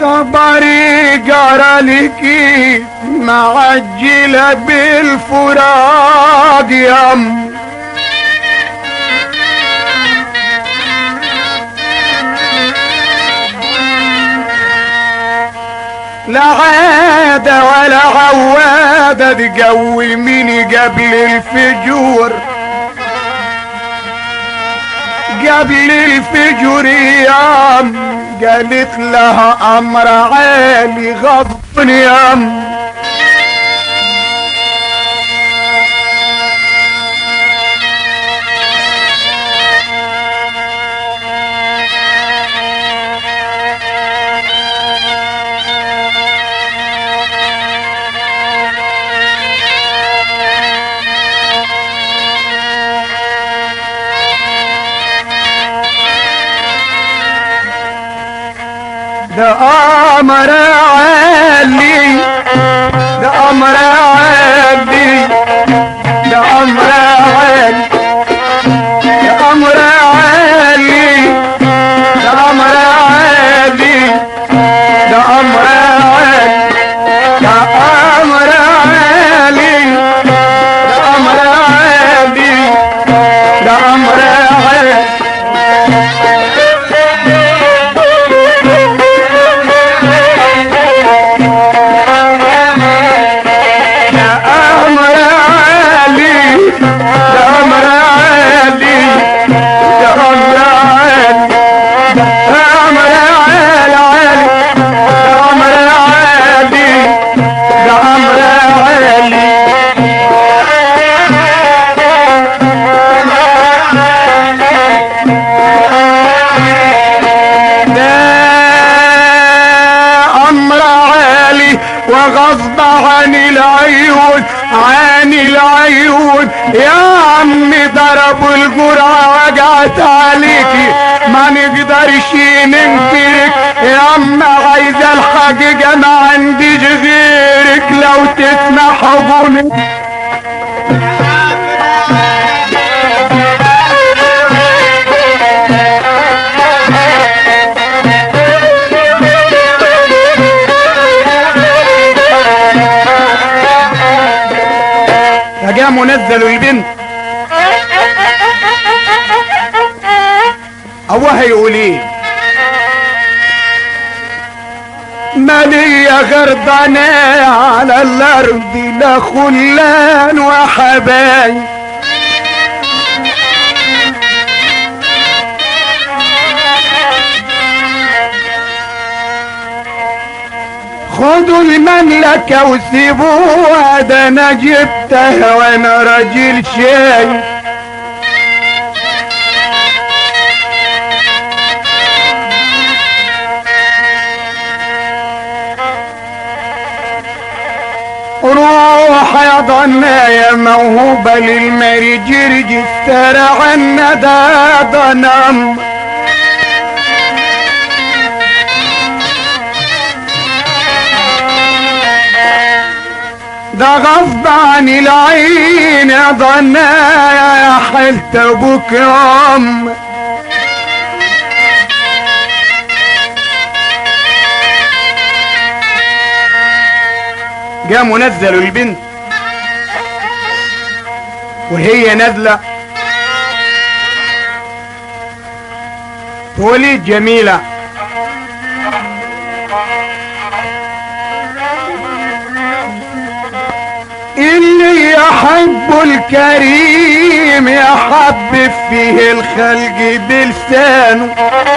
خبري جرى لك معجلة بالفراق يا أم لا عادة ولا عوادة تقوميني قبل الفجور قبل الفجر يام قالت لها امر عالي غضب يام ده امر عالي ده امر عالي ده امر عالي ده امر عالي ده امر عالي ده امر عالي ده امر عالي ده امر عالي ده امر عالي ده امر عالي ده امر عالي ده امر عالي ده امر عالي عالي ده امر عالي ده امر عالي ده امر عالي وغصب عن العيون عن العيون يا عمي ضربوا الجرعة وجعت عليكي ما نقدرش ننكرك يا عم عايزة الحقيقة ما عنديش غيرك لو تسمح حضنك فجاء منزل البنت ابوها يقول ايه مالية غرضانة على الارض لا خلان وحبايب خدوا المملكة وسيبوها ده انا جبتها وانا راجل شايف روح يا ضنا يا موهوبة للمرجرج استرع الندى ضنم ده غصب عن العين يا ضنا يا حلت ابوك يا ام جاء منزل البنت وهي نازله توليد جميله اللي يحب الكريم يحبب فيه الخلق بلسانه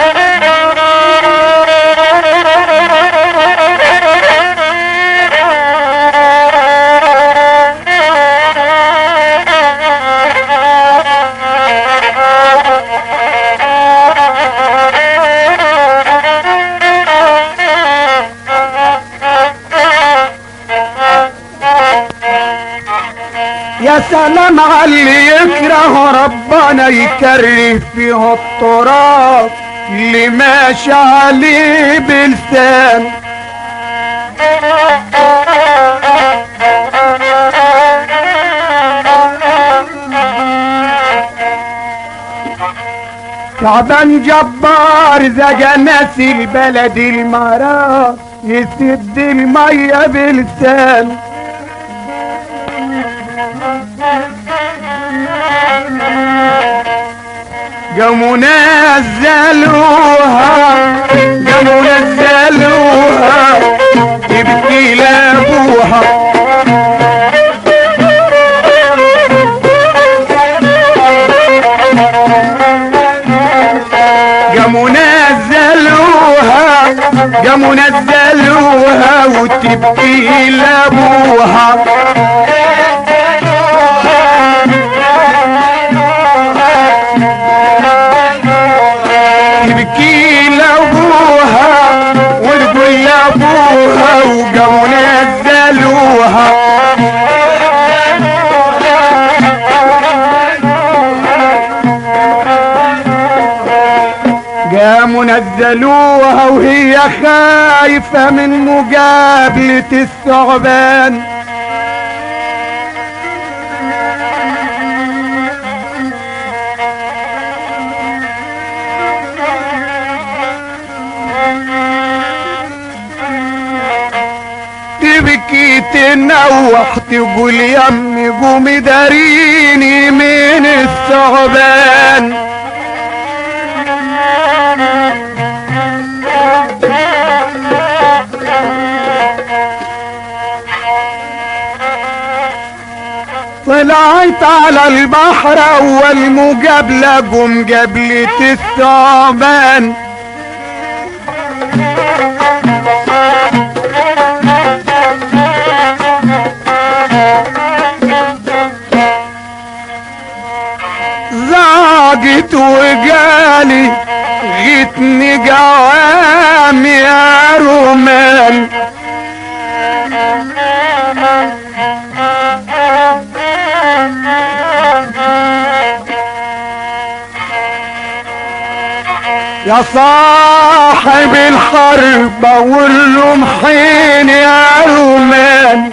يا سلام على اللي يكره ربنا يكره فيه التراب اللي ماشي عليه بلسان شعبان جبار زجا ناس البلد المرا يسد المية بلسان قاموا نزلوها قاموا نزلوها تبكي لابوها قاموا نزلوها قاموا نزلوها وتبكي لابوها تبكي لابوها وتقول لابوها وقاموا نزلوها قاموا نزلوها وهي خايفة من مقابلة الثعبان تبكي تنوح تقول يمي قومي داريني من الثعبان طلعت على البحر اول مقابلة قم قبلة الثعبان زاقت وقالي غيتني قوام يا رومان يا صاحب الحرب اقول له محين يا رومان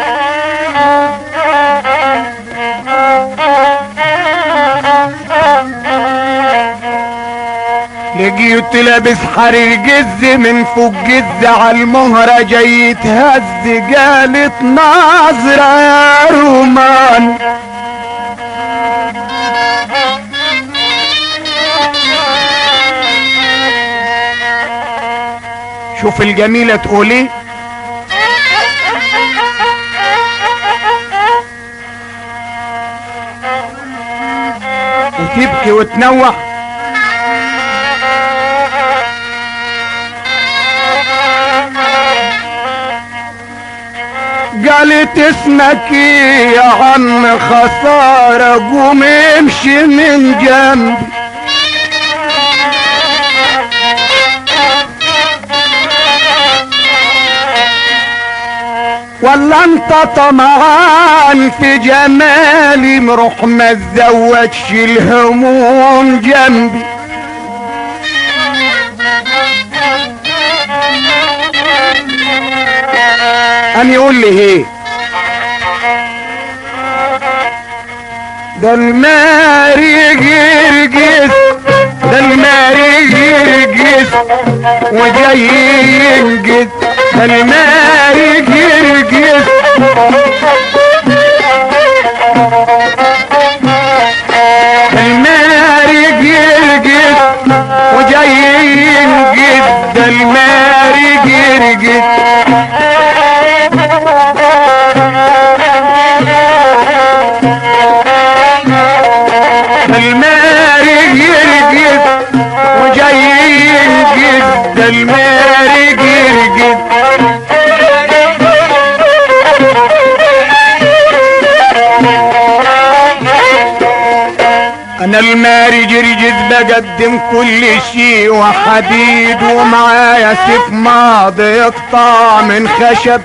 لقيت لابس حرير جز من فوق جز على المهرة جاي يتهز قالت ناظرة يا رومان شوف الجميلة تقول ايه وتبكي وتنوح قالت اسمك ايه يا عم خسارة قوم امشي من جنبي ولا انت طمعان في جمالي مروح ما تزودش الهموم جنبي قام يقول لي ايه ده الماري جرجس ده الماري جرجس وجاي ينجز ده الماري جرجس الماري جرجس وجاي ينجز ده الماري جرجس الماري يرقد وجاي ينقد ده الماري يرقد انا الماري جرجز بقدم كل شيء وحديد ومعايا سيف ماضي يقطع من خشب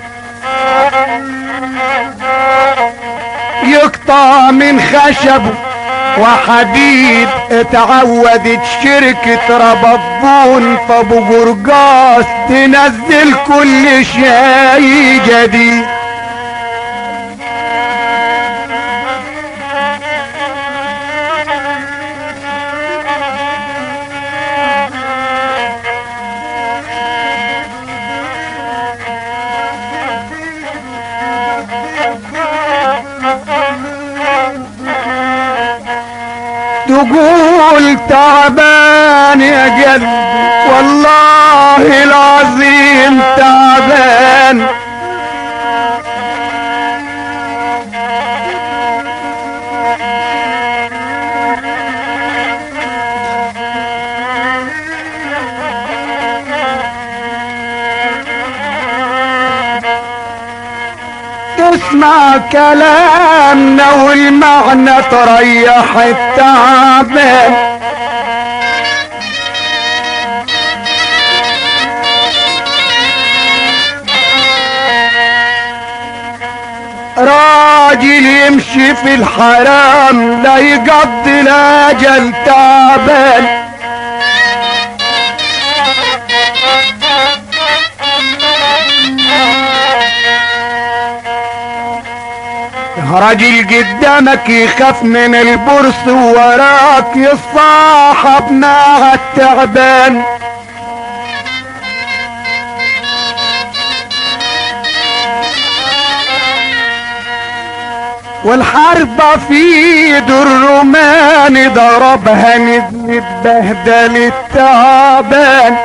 يقطع من خشب وحديد اتعودت شركة ربابون فابو قرقاس تنزل كل شيء جديد تقول تعبان يا قلبي والله العظيم تعبان تسمع كلامنا والمعنى تريح التعبان راجل يمشي في الحرام لا يقضي الاجل تعبان راجل قدامك يخاف من البرص وراك يصاحب مع التعبان والحربة في ايد الرومان ضربها نزلت بهدل التعبان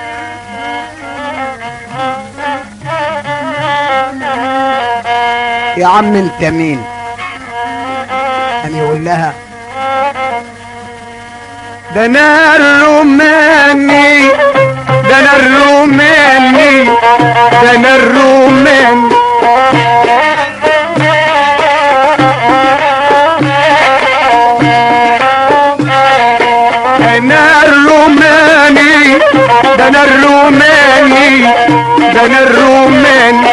يا عم انت مين قام يقول لها ده انا الروماني ده انا الروماني ده انا الروماني انا الروماني ده انا الروماني ده انا الروماني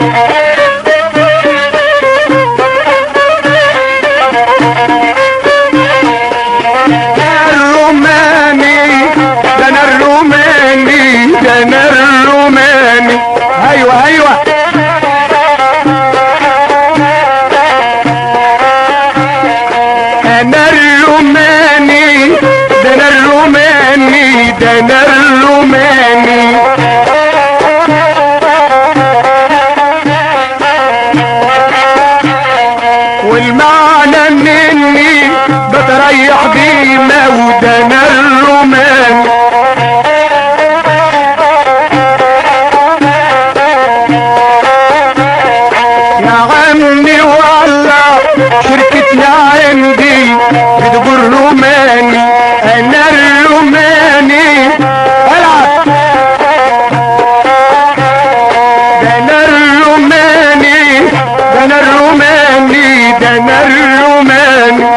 الروماني ده انا الروماني ده انا الروماني ايوه ايوه انا الروماني ده انا الروماني ده انا الروماني والمعنى مني بتريح بيه ودنا الرومان يا عمي والله شركتنا عندي بتقول روماني انا الروماني العب ده انا الروماني ده انا الروماني ده انا الروماني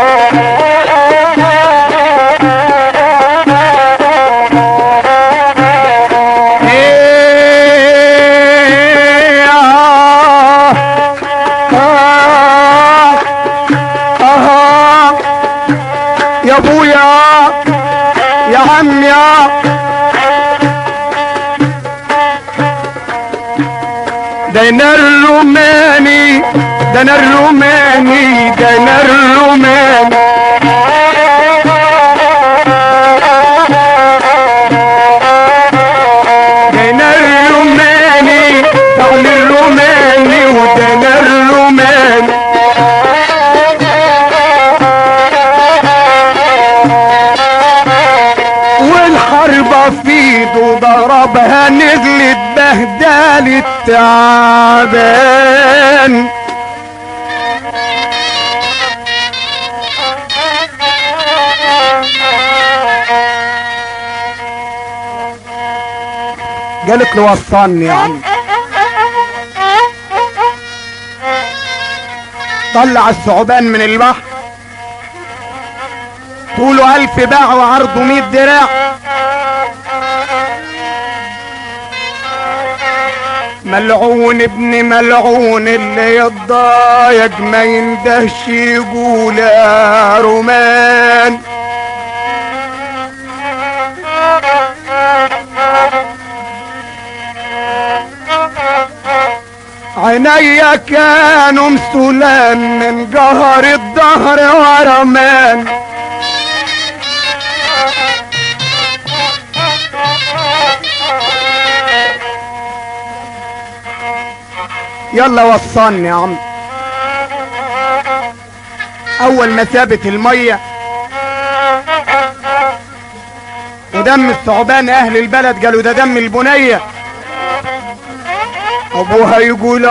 إيه آه آه آه يا ابويا يا عم يا ده انا الروماني ده انا الروماني ده انا الروماني ده انا الروماني فعل الروماني وده انا الروماني والحربة في ايده ضربها نزلت بهدال التعبان قالت له وصلني يا عم طلع الثعبان من البحر طوله ألف باع وعرضه مية دراع ملعون ابن ملعون اللي يتضايق ما يندهش يقول يا رومان عينيا كانوا مسولان من قهر الظهر ورمان يلا وصلني يا عم اول ما ثابت الميه ودم الثعبان اهل البلد قالوا ده دم البنيه ابوها يقول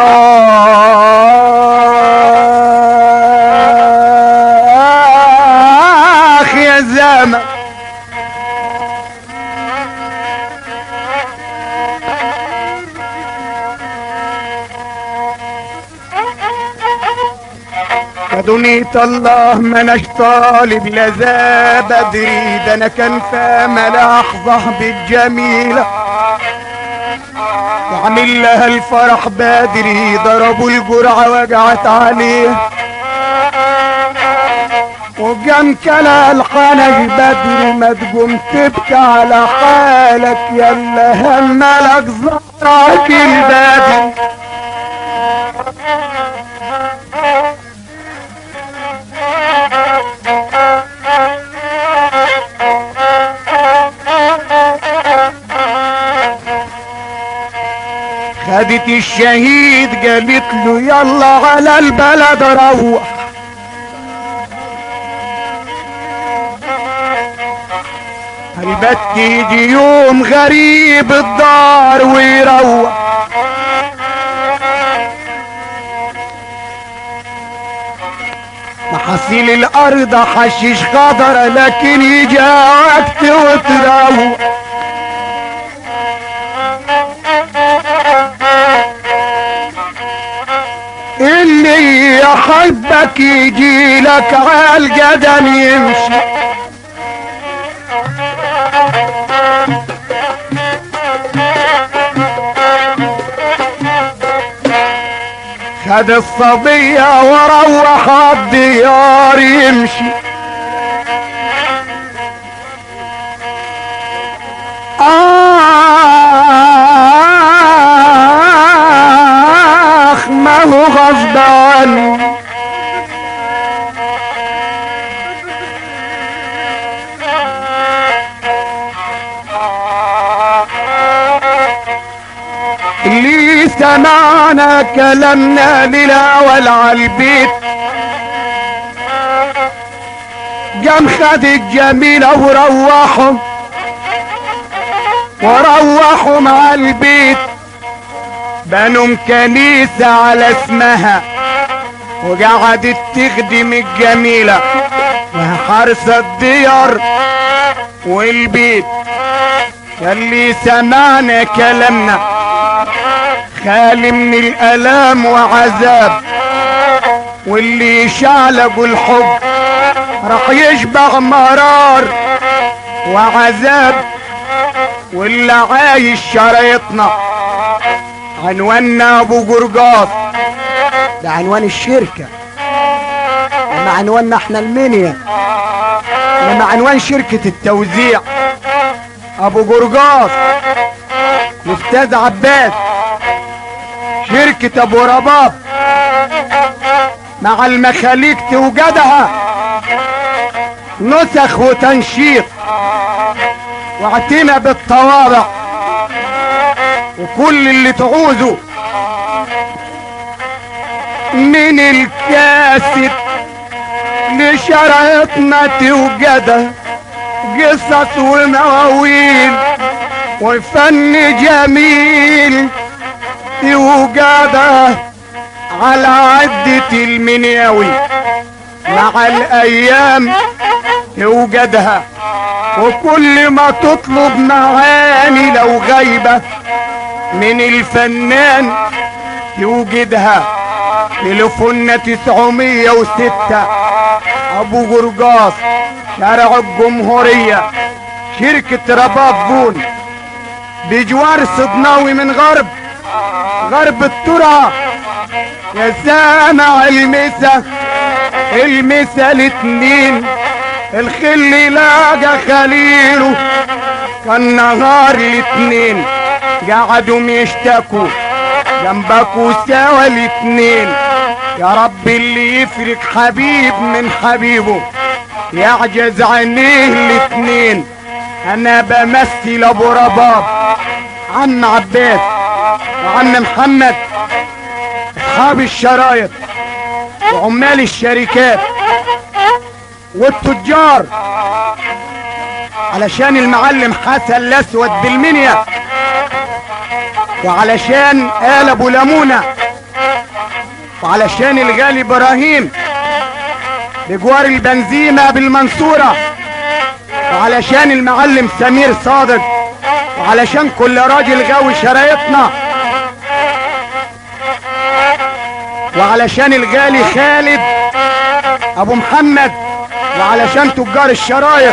اخ يا زمن يا دنيا الله ما اناش طالب لذا بدري ده انا كان فاهم لحظه بالجميله وعمل لها الفرح بدري ضربوا الجرعه وجعت عليه وقام كلا الحنج بدري ما تقوم تبكي على حالك يلا هملك زهرك البدري خدت الشهيد قالت له يلا على البلد روح البت يجي يوم غريب الدار ويروح محاصيل الارض حشيش خضر لكن يجي وقت وتروح اللي يحبك يجي لك عالقدم يمشي خد الصبية وروح الديار يمشي آخ ما هو غصب عني اللي سمعنا كلامنا للأول عالبيت قام خد الجميلة وروحوا وروحوا مع البيت بنوا كنيسة على اسمها وقعدت تخدم الجميلة وحرس الديار والبيت ياللي سمعنا كلامنا خالي من الالام وعذاب واللي يشعلق الحب راح يشبع مرار وعذاب واللي عايش شرايطنا عنواننا ابو جرجاس ده عنوان الشركة اما عنواننا احنا المنيا لما عنوان شركة التوزيع ابو جرجاس الاستاذ عباس شركة ابو رباب مع المخاليق توجدها نسخ وتنشيط واعتنى بالطوابع وكل اللي تعوزه من الكاسب لشرايطنا توجدها قصص ومواويل وفن جميل توجدها على عدة المنياوي مع الايام توجدها وكل ما تطلب معاني لو غايبة من الفنان توجدها تليفوننا تسعمية وستة ابو جرجاس شارع الجمهورية شركة رباب بون بجوار صدناوي من غرب غرب الترعة يا سامع المسا المسا الاتنين الخل لاقى خليله كان نهار الاتنين قعدوا يشتكوا جنبكوا سوا الاتنين يا رب اللي يفرق حبيب من حبيبه يعجز عينيه الاتنين انا بمثل ابو رباب عم عباس وعم محمد اصحاب الشرايط وعمال الشركات والتجار علشان المعلم حسن الاسود بالمنيا وعلشان آل ابو لمونة وعلشان الغالي ابراهيم بجوار البنزيمة بالمنصورة وعلشان المعلم سمير صادق وعلشان كل راجل غاوي شرايطنا وعلشان الغالي خالد ابو محمد وعلشان تجار الشرايط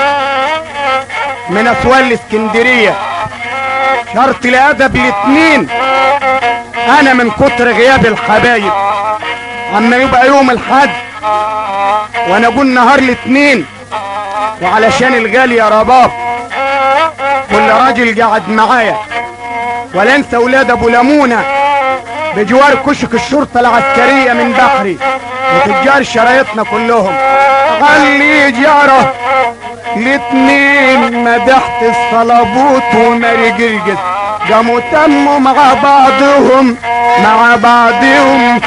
من اسوان الاسكندرية شرط الادب الاتنين انا من كتر غياب الحبايب اما يبقى يوم الحد وانا اقول نهار الاتنين وعلشان الغالي يا رباب كل راجل قاعد معايا ولا انسى ولاد ابو لمونه بجوار كشك الشرطة العسكرية من بحري وتجار شرايطنا كلهم خلي جاره الاتنين مدحت الصلابوت وماري جرجس قاموا تموا مع بعضهم مع بعضهم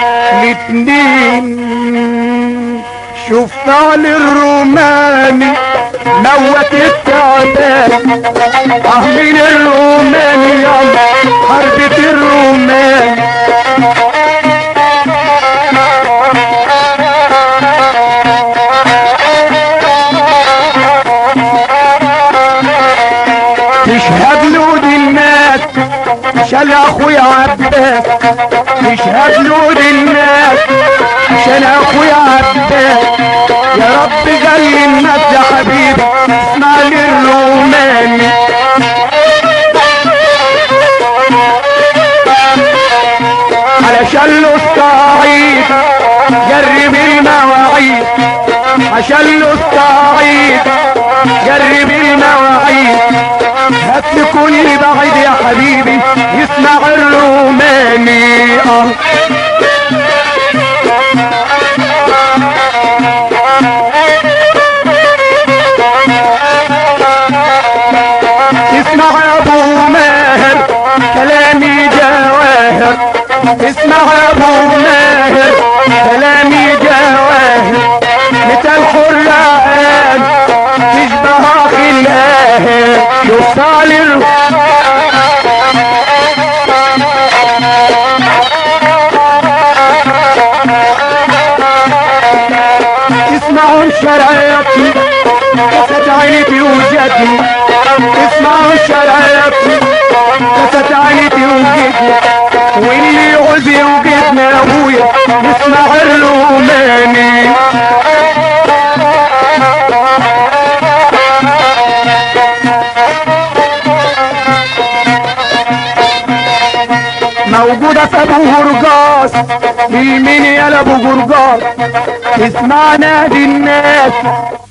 الاتنين شوف فعل الروماني موت التعبان اه من الروماني يلا حربة الرومان تشهد له دي الناس عشان اخويا عباس تشهد له دي الناس عشان اخويا عباس يا رب جل الناس يا حبيبي اسمع لي الروماني علشان له الصعيد جرب المواعيد عشان له الصعيد جرب المواعيد هات لي كل بعيد يا حبيبي يسمع الروماني اه اسمع يا ابو ماهر كلامي جواهر اسمع يا ابو ماهر كلامي جواهر مثل القرآن تشبه اخي الاهل يوصل الر- اسمعوا شرايطي كاسة عينتي وجدي اسمعوا شرايطي كاسة عينتي وجدي واللي يعوز يوجدنا يا ابويا يسمع الروماني موجودة في ابو هرجاس مين يا ابو هرجاس اسمع نادي الناس